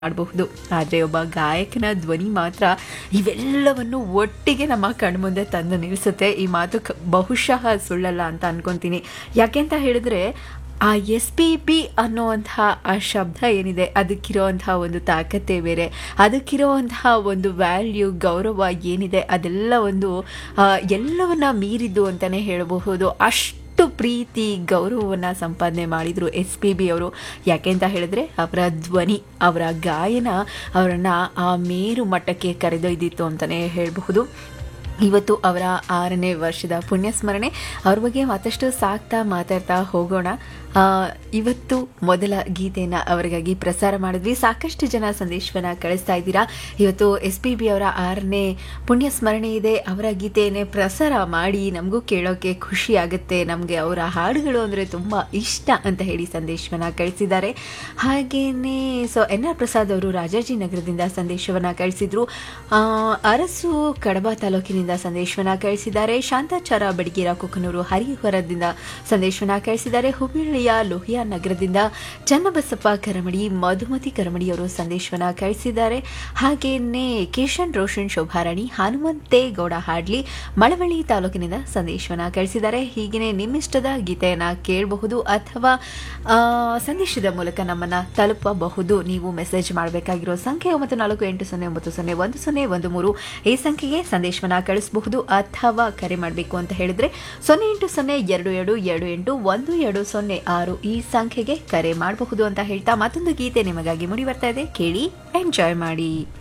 ಮಾಡಬಹುದು ಆದರೆ ಒಬ್ಬ ಗಾಯಕನ ಧ್ವನಿ ಮಾತ್ರ ಇವೆಲ್ಲವನ್ನು ಒಟ್ಟಿಗೆ ನಮ್ಮ ಕಣ್ಮುಂದೆ ತಂದು ನಿಲ್ಲಿಸುತ್ತೆ ಈ ಮಾತು ಕ- ಬಹುಶಃ ಸುಳ್ಳಲ್ಲ ಅಂತ ಅನ್ಕೊಂತೀನಿ ಯಾಕೆ ಅಂತ ಹೇಳಿದ್ರೆ ಆ ಎಸ್ ಪಿ ಪಿ ಅನ್ನುವಂತಹ ಆ ಶಬ್ದ ಏನಿದೆ ಅದಕ್ಕಿರೋವಂತಹ ಒಂದು ತಾಕತ್ತೆ ಬೇರೆ ಅದಕ್ಕಿರೋವಂತಹ ಒಂದು ವ್ಯಾಲ್ಯೂ ಗೌರವ ಏನಿದೆ ಅದೆಲ್ಲ ಒಂದು ಆ, ಎಲ್ಲವನ್ನ ಮೀರಿದ್ದು ಅಂತಲೇ ಹೇಳಬಹುದು ಅಷ್ಟು ಎಷ್ಟು ಪ್ರೀತಿ ಗೌರವವನ್ನು ಸಂಪಾದನೆ ಮಾಡಿದರು ಎಸ್ ಪಿ ಬಿ ಅವರು ಯಾಕೆ ಅಂತ ಹೇಳಿದ್ರೆ ಅವರ ಧ್ವನಿ ಅವರ ಗಾಯನ ಅವರನ್ನು ಆ ಮೇರು ಮಟ್ಟಕ್ಕೆ ಕರೆದೊಯ್ದಿತ್ತು ಅಂತಲೇ ಹೇಳಬಹುದು ಇವತ್ತು ಅವರ ಆರನೇ ವರ್ಷದ ಪುಣ್ಯಸ್ಮರಣೆ ಅವ್ರ ಬಗ್ಗೆ ಮತ್ತಷ್ಟು ಸಾಕ್ತಾ ಮಾತಾಡ್ತಾ ಹೋಗೋಣ ಆ, ಇವತ್ತು ಮೊದಲ ಗೀತೆಯನ್ನು ಅವರಿಗಾಗಿ ಪ್ರಸಾರ ಮಾಡಿದ್ವಿ ಸಾಕಷ್ಟು ಜನ ಸಂದೇಶವನ್ನು ಕಳಿಸ್ತಾ ಇದ್ದೀರಾ ಇವತ್ತು ಎಸ್ ಪಿ ಬಿ ಅವರ ಆರನೇ ಪುಣ್ಯಸ್ಮರಣೆ ಇದೆ ಅವರ ಗೀತೆಯನ್ನೇ ಪ್ರಸಾರ ಮಾಡಿ ನಮಗೂ ಕೇಳೋಕೆ ಖುಷಿ ಆಗುತ್ತೆ ನಮಗೆ ಅವರ ಹಾಡುಗಳು ಅಂದರೆ ತುಂಬ ಇಷ್ಟ ಅಂತ ಹೇಳಿ ಸಂದೇಶವನ್ನು ಕಳಿಸಿದ್ದಾರೆ ಹಾಗೆಯೇ ಸೊ ಎನ್ ಆರ್ ಪ್ರಸಾದ್ ಅವರು ರಾಜಾಜಿನಗರದಿಂದ ಸಂದೇಶವನ್ನು ಕಳಿಸಿದ್ರು ಆ, ಅರಸು ಕಡಬ ತಾಲೂಕಿನಿಂದ ಸಂದೇಶವನ್ನು ಕಳಿಸಿದ್ದಾರೆ ಶಾಂತಾಚಾರ ಬಡಗೇರ ಕುಕನೂರು ಹರಿಹರದಿಂದ ಸಂದೇಶವನ್ನು ಕಳಿಸಿದ್ದಾರೆ ಹುಬ್ಬಳ್ಳಿಯ ಲೋಹಿಯಾ ನಗರದಿಂದ ಚನ್ನಬಸಪ್ಪ ಕರಮಡಿ ಮಧುಮತಿ ಕರಮಡಿ ಅವರು ಸಂದೇಶವನ್ನು ಕಳಿಸಿದ್ದಾರೆ ಹಾಗೆಯೇ ಕಿಶನ್ ರೋಷನ್ ಶೋಭಾರಾಣಿ ಹನುಮಂತೇಗೌಡ ಹಾಡ್ಲಿ ಮಳವಳ್ಳಿ ತಾಲೂಕಿನಿಂದ ಸಂದೇಶವನ್ನು ಕಳಿಸಿದ್ದಾರೆ ಹೀಗೆಯೇ ನಿಮ್ಮಿಷ್ಟದ ಗೀತೆಯನ್ನು ಕೇಳಬಹುದು ಅಥವಾ ಆ, ಸಂದೇಶದ ಮೂಲಕ ನಮ್ಮನ್ನು ತಲುಪಬಹುದು ನೀವು ಮೆಸೇಜ್ ಮಾಡಬೇಕಾಗಿರೋ ಸಂಖ್ಯೆ ಒಂಬತ್ತು ನಾಲ್ಕು ಎಂಟು ಸೊನ್ನೆ ಒಂಬತ್ತು ಸೊನ್ನೆ ಒಂದು ಸೊನ್ನೆ ಒಂದು ಮೂರು ಈ ಸಂಖ್ಯೆಗೆ ಸಂದೇಶವನ್ನು ಕಳಿಸಬಹುದು ಅಥವಾ ಕರೆ ಮಾಡಬೇಕು ಅಂತ ಹೇಳಿದ್ರೆ ಸೊನ್ನೆ ಎಂಟು ಸೊನ್ನೆ ಎರಡು ಎರಡು ಎರಡು ಎಂಟು ಒಂದು ಎರಡು ಸೊನ್ನೆ ಆರು ಈ ಸಂಖ್ಯೆಗೆ ಕರೆ ಮಾಡಬಹುದು ಅಂತ ಹೇಳ್ತಾ ಮತ್ತೊಂದು ಗೀತೆ ನಿಮಗಾಗಿ ಮುಡಿ ಬರ್ತಾ ಇದೆ ಕೇಳಿ ಎಂಜಾಯ್ ಮಾಡಿ